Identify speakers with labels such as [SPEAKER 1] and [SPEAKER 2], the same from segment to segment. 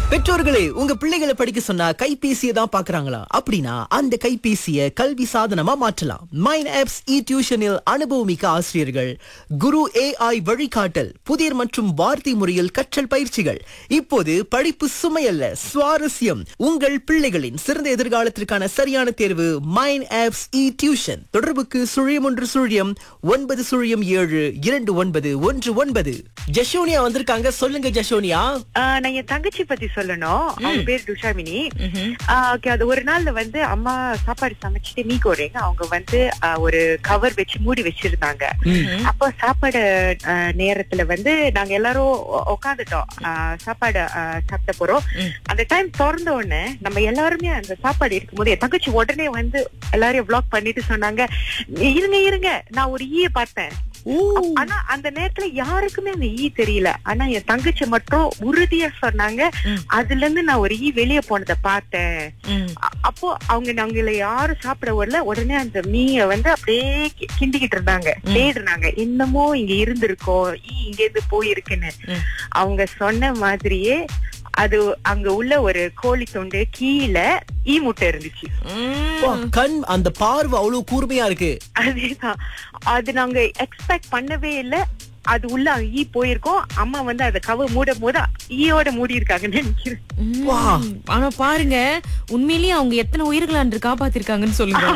[SPEAKER 1] பெற்றோர்களே உங்க பிள்ளைகளை படிக்க சொன்னா கைபேசியை தான் பாக்குறாங்களா அப்படின்னா அந்த கைபேசியை கல்வி சாதனமா மாற்றலாம் மைன் ஆப்ஸ் இ டியூஷனில் அனுபவமிக்க ஆசிரியர்கள் குரு ஏஐ வழிகாட்டல் புதிர் மற்றும் வார்த்தை முறையில் கற்றல் பயிற்சிகள் இப்போது படிப்பு சுமையல்ல சுவாரஸ்யம் உங்கள் பிள்ளைகளின் சிறந்த எதிர்காலத்திற்கான சரியான தேர்வு மைன் ஆப்ஸ் இ டியூஷன் தொடர்புக்கு சுழியம் ஒன்று சுழியம் ஒன்பது சுழியம் ஏழு இரண்டு ஒன்பது ஒன்று ஒன்பது ஜஷோனியா வந்திருக்காங்க சொல்லுங்க ஜஷோனியா
[SPEAKER 2] ஆஹ் நான் என் தங்கச்சி பத்தி சொல்லணும் அவங்க பேர் துஷாமினி ஆஹ் okay, அது ஒரு நாள்ல வந்து அம்மா சாப்பாடு சமைச்சிட்டு மீ கோரேங்க அவங்க வந்து ஆஹ் ஒரு கவர் வச்சு மூடி வச்சிருந்தாங்க அப்போ சாப்பாடு ஆஹ் நேரத்துல வந்து நாங்க எல்லாரும் உ- உட்காந்துட்டோம் ஆஹ் சாப்பாடு ஆஹ் சாப்பிட போறோம் அந்த டைம் திறந்த உடனே நம்ம எல்லாருமே அந்த சாப்பாடு இருக்கும்போது என் தங்கச்சி உடனே வந்து எல்லாரையும் பிளாக் பண்ணிட்டு சொன்னாங்க இருங்க இருங்க நான் ஒரு ஈய பார்த்தேன் ஆனா அந்த நேரத்துல யாருக்குமே அந்த ஈ தெரியல ஆனா என் தங்கச்சி மட்டும் உறுதியா சொன்னாங்க அதுல இருந்து நான் ஒரு ஈ வெளியே போனதை பார்த்தேன் அ- அப்போ அவங்க நாங்கள யாரும் சாப்பிட வரல உடனே அந்த மீய வந்து அப்படியே கி- கிண்டிக்கிட்டு இருந்தாங்க தேடுனாங்க என்னமோ இங்க இருந்திருக்கோம் ஈ இங்க இருந்து போயிருக்குன்னு அவங்க சொன்ன மாதிரியே அது அங்க உள்ள ஒரு கோழி தொண்டு கீழே ஈ முட்டை இருந்துச்சு
[SPEAKER 1] வா, கண் அந்த பார்வை அவ்வளவு கூர்மையா இருக்கு
[SPEAKER 2] அதேதான் அது நாங்க எக்ஸ்பெக்ட் பண்ணவே இல்ல அது உள்ள ஈ போயிருக்கோம் அம்மா வந்து அத கவ மூடும் போது ஈயோட மூடி இருக்காங்கன்னு நினைக்கிறேன்
[SPEAKER 3] ம்.
[SPEAKER 1] வா.
[SPEAKER 3] ஆனா பாருங்க உண்மையிலேயே அவங்க எத்தனை உயிர்கள் அன்று காப்பாத்திருக்காங்கன்னு சொல்லுங்க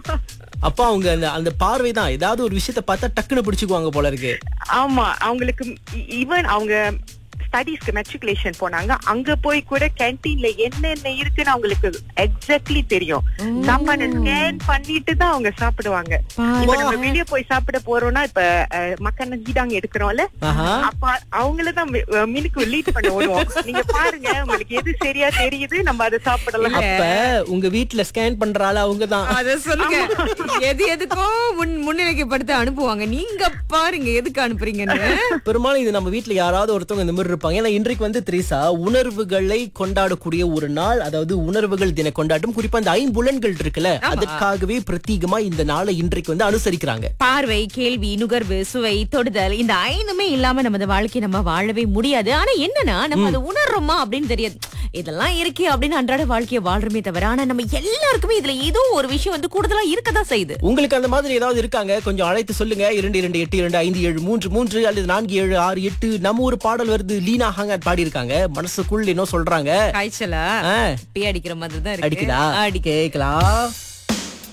[SPEAKER 1] அப்பா அவங்க அந்த அந்த பார்வை தான் ஏதாவது ஒரு விஷயத்த பார்த்தா டக்குன்னு பிடிச்சுக்குவாங்க போல இருக்கு
[SPEAKER 2] ஆமா அவங்களுக்கு ஈவன் அவங்க ஸ்டடீஸ்க்கு மெட்ரிகுலேஷன் போனாங்க அங்க போய் கூட கேன்டீன்ல என்னென்ன இருக்குன்னு அவங்களுக்கு எக்ஸாக்ட்லி தெரியும் சாப்பாடு ஸ்கேன் பண்ணிட்டு தான் அவங்க சாப்பிடுவாங்க இப்ப நம்ம வெளிய போய் சாப்பிட போறோம்னா இப்ப அஹ், மக்கள் ஹீடாங்க எடுக்கிறோம்ல
[SPEAKER 1] ஆஹா
[SPEAKER 2] அப்ப அவங்களதான் மினுக்கு லீட் பண்ண விடுவோம் நீங்க பாருங்க உங்களுக்கு எது சரியா தெரியுது நம்ம அதை சாப்பிடலாம்
[SPEAKER 1] அப்ப உங்க வீட்ல ஸ்கேன் பண்றால அவங்க தான்
[SPEAKER 3] அத சொல்லுங்க எது எதுக்கோ முன் முன்னிலைக்கப்படுத்த அனுப்புவாங்க நீங்க பாருங்க எதுக்கு அனுப்புறீங்கன்னு
[SPEAKER 1] பெரும்பாலும் இது நம்ம வீட்ல யாராவது ஒருத்தவங்க இந்த மாதிரி இருப்பாங்க ஏன்னா இன்றைக்கு வந்து திரேசா உணர்வுகளை கொண்டாடக்கூடிய ஒரு நாள் அதாவது உணர்வுகள் தின கொண்டாட்டம் குறிப்பா இந்த ஐம்புலன்கள் இருக்குல்ல அதற்காகவே பிரத்யேகமா இந்த நாளை இன்றைக்கு வந்து அனுசரிக்கிறாங்க
[SPEAKER 3] பார்வை கேள்வி நுகர்வு சுவை தொடுதல் இந்த ஐந்துமே இல்லாம நமது வாழ்க்கை நம்ம வாழவே முடியாது ஆனா என்னன்னா நம்ம அதை உணர்றோமா அப்படின்னு தெரியாது இதெல்லாம் இருக்கே அப்படின்னு அன்றாட வாழ்க்கையை வாழ்றோமே தவிர ஆனா நம்ம எல்லாருக்குமே இதுல ஏதோ ஒரு விஷயம் வந்து கூடுதலா இருக்கதான் செய்யுது
[SPEAKER 1] உங்களுக்கு அந்த மாதிரி ஏதாவது இருக்காங்க கொஞ்சம் அழைத்து சொல்லுங்க இரண்டு இரண்டு எட்டு இரண்டு ஐந்து ஏழு மூன்று மூன்று அல்லது நான்கு ஏழு ஆறு எட்டு நம்ம ஒரு பாடல் வருது லீனா ஹாங்கட் பாடி இருக்காங்க மனசுக்குள்ள என்ன சொல்றாங்க
[SPEAKER 3] காய்ச்சலா
[SPEAKER 1] ஆ,
[SPEAKER 3] பே அடிக்கிற மாதிரி தான் இருக்கு
[SPEAKER 1] அடிக்குதா
[SPEAKER 3] அடி
[SPEAKER 1] கேக்கலாம்